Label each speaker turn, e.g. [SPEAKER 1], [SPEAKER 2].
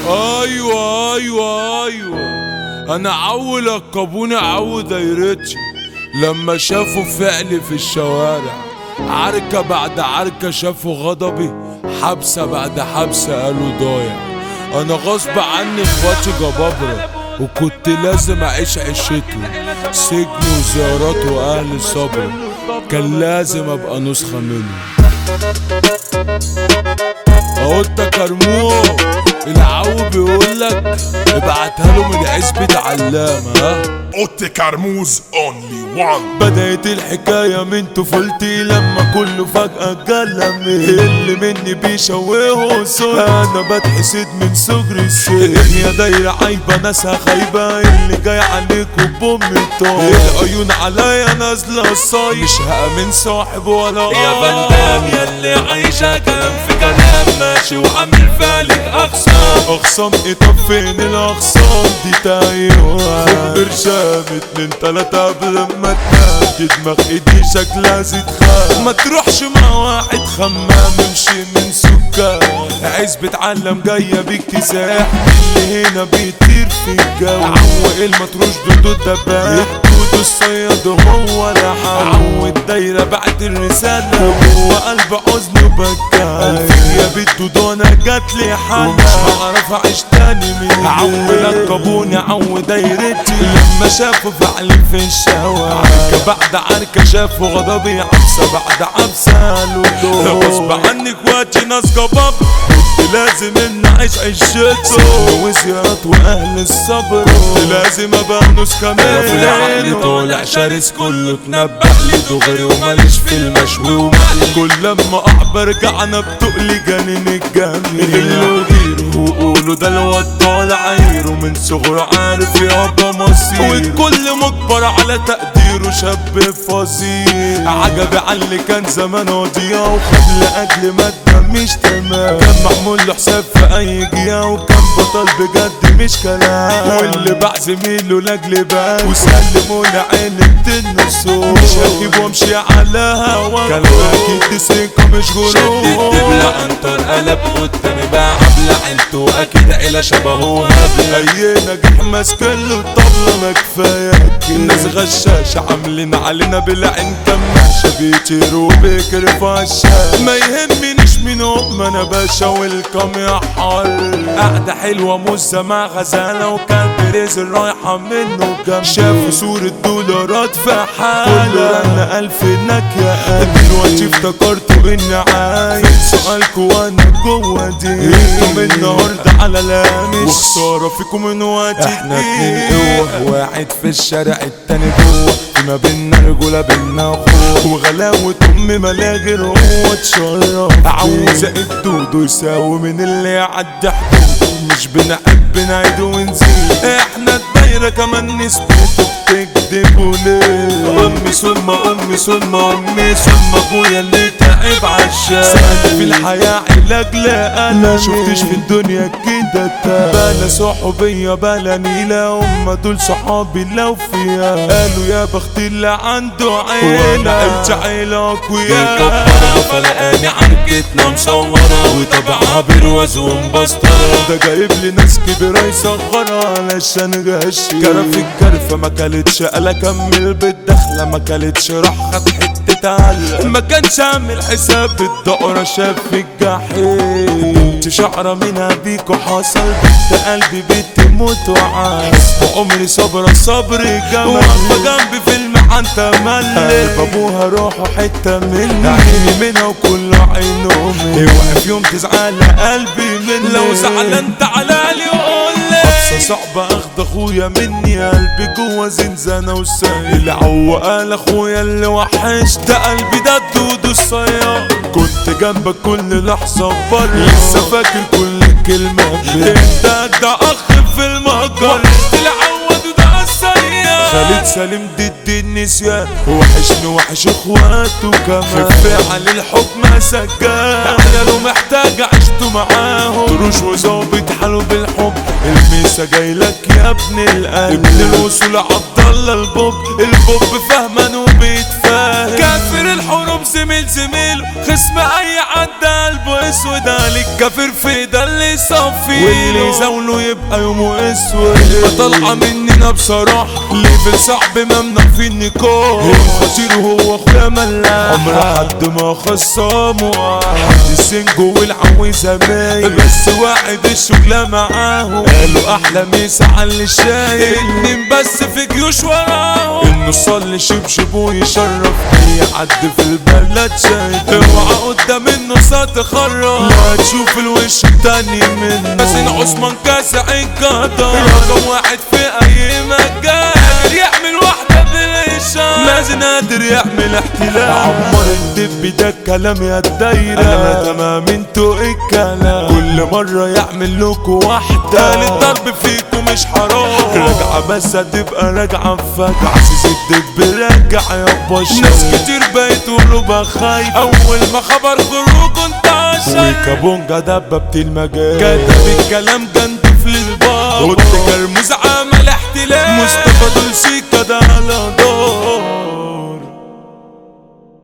[SPEAKER 1] ايوه ايوه ايوه انا عو لقبوني عو دايرتي لما شافوا فعلي في الشوارع عركة بعد عركة شافوا غضبي حبسة بعد حبسة قالوا ضايع انا غصب عني اخواتي جبابرة وكنت لازم اعيش عيشتهم سجن وزيارات واهل صبر كان لازم ابقى نسخة منهم اهو انت كرموه العو بيقولك ابعتها له من عزبة علامة ها
[SPEAKER 2] اوتي كرموز اونلي وان
[SPEAKER 1] بدأت الحكاية من طفولتي لما كله فجأة اتكلم اللي مني بيشوهه صوت أنا بتحسد من صغري السن يا دايرة عايبة ناسها خايبة اللي جاي عليكوا بأم الطار العيون عليا نازلة الصايع مش هأمن صاحب ولا
[SPEAKER 3] يا فندام يلي عايشة كلام في كلام ماشي وعامل فالك أخصام
[SPEAKER 1] اخصام ايه طب فين الاخصام دي تايوه برشام اتنين تلاتة قبل ما تنام دي دماغ ايدي شكلها زيت خام ما تروحش مع واحد خمام امشي من سكان عايز بتعلم جاية بيك تساح اللي هنا بيطير في الجو عو المطروش ضد الدباب دودو الصياد هو لحال عو الدايرة بعد الرسالة هو قلب حزن وبكى يا بنت دودو انا جاتلي حالة ومش هعرف اعيش تاني من عو لقبوني عو دايرتي لما شافوا فعلي في الشوارع عركة بعد عركة شافوا غضبي عبسة بعد عبسة قالوا دول غصب عني اخواتي ناس جباب كنت لازم ان اعيش عيشتهم وزيارات واهل الصبر كنت لازم ابقى نسخة
[SPEAKER 3] في العقل
[SPEAKER 1] منهم
[SPEAKER 3] طالع شرس كله تنبه لي دغري وماليش في المشوي ومقلي
[SPEAKER 1] كل لما اعبر ارجع انا بتقلي جنين الجميل غلوا غيره وقولوا ده الواد طالع عيره من صغره عارف يابا مصير والكل مجبر على تقديره شاب فظيع عجبي على اللي كان زمان قضية وخد لاجل مادة مش تمام كان معمول له حساب في اي جيا وكان بطل بجد مش كلام واللي باع زميله لاجل بس وسلموا لعين النسور مش هجيب وامشي على هوا كلام اكيد سكة مش
[SPEAKER 3] شد
[SPEAKER 1] غرور
[SPEAKER 3] الدبلة انطر قلب قدامي بقى عبلة عيلته اكيد عيلة شبهه هبلة
[SPEAKER 1] اي نجاح ماسك له الطبلة ما كفاية الناس غشاشة عاملين علينا بالعين كماشة بيطيروا بيكرفوا عالشاشة ما يهمنيش مين هم انا باشا والكم يا حر قعدة حلوة مزة مع غزالة وكان بريزل رايحة منه جنب شافوا صورة دولارات في حالة كله رن ألف نكية دلوقتي افتكرتوا اني عايش سؤالكوا وانا جوه دي انتم النهارده على لامش وخسارة فيكم من وقت
[SPEAKER 3] احنا اتنين قوة واحد في الشارع التاني جوه في ما بينا رجولة بينا اخوة
[SPEAKER 1] وغلاوة أم ملاغي هو اتشرف عاوزة الدودو يساوي من اللي يعدي حدوده مش بنحب نعيد ونزيد احنا الدايرة كمان نسبته بتكذبوا ليه أمي ثم أمي ثم أمي ثم أبويا اللي تعب عالشام سألت في الحياة علاج لا أنا شفتش في الدنيا كده تاب بلا صحوبية بلا نيلة هم دول صحابي لو فيها قالوا يا بخت اللي عنده عيلة قلت عيلة أقوياء
[SPEAKER 3] مكبرة فلقاني عركتنا مصورة وطبعها برواز ومبسطرة
[SPEAKER 1] ده جايب لي ناس كبيرة يصغرها علشان غش كرف الكرفة ما كلتش قال اكمل بالدخلة ما كلتش راح خد حتة علقة ما كانش عامل حساب الدقرة شاف الجحيم شعرة منها بيكو حصل بنت قلبي بتموت وعايز وعمري صبرة صبر جمال واقفة جنبي في المحن تملي قلب ابوها روحه حتة مني عيني منها وكل عينه مني اوعى في يوم تزعل قلبي مني لو زعلان تعالى لي وقول لي قصة صعبة اخد اخويا مني قلبي جوا زنزانة وسايل عوقال اخويا اللي وحش ده قلبي ده الدود الصياد كنت جنبك كل لحظة بر لسه فاكر كل كلمة انت ده اخ في المهجر العود ده السياد خالد سالم ضد النسيان وحشني وحش اخواته كمان خف على الحكم سجان عياله محتاج عشته معاهم تروش وظابط حاله بالحب الميسا جايلك يا ابن القلب ابن الوصول عبد الله البوب البوب فاهمان وبيتفاهم كافر الحروب زميل زميله خصم اي عدى قلب قلبه اسود عليك كافر في ده اللي يصفي واللي يزاوله يبقى يومه اسود ما طالعه مننا بصراحه ليفل صعب ممنوع في النقاش الخطير هو اخويا ملاح عمر حد ما خصامه حد السنجو والعويزه مايل بس واحد الشغلة معاهم قالوا احلى مسا على اللي شايل اتنين بس في جيوش وراهم انه صلي شبشب ويشرف اي حد في البلد شايف اوعى قدام انه ساعة تخرج لا تشوف الوش التاني منه حسين عثمان كاسع القدر رقم واحد في اي مكان قادر يعمل واحدة بالإشارة مازن قادر يعمل احتلال عمر الدب ده الكلام يا الدايرة انا تمام انتوا الكلام كل مرة يعمل لكوا واحدة الضرب فيكوا مش حرام راجعة بس هتبقى راجعة فجعة عزيز الدب راجع يا باشا ناس كتير بقت قلوبها خايفة اول ما خبر خروجه انتشر وكابونجا دببت المجال كتب الكلام جندف للبار قلت كرموز عمل احتلال مصطفى دول سيك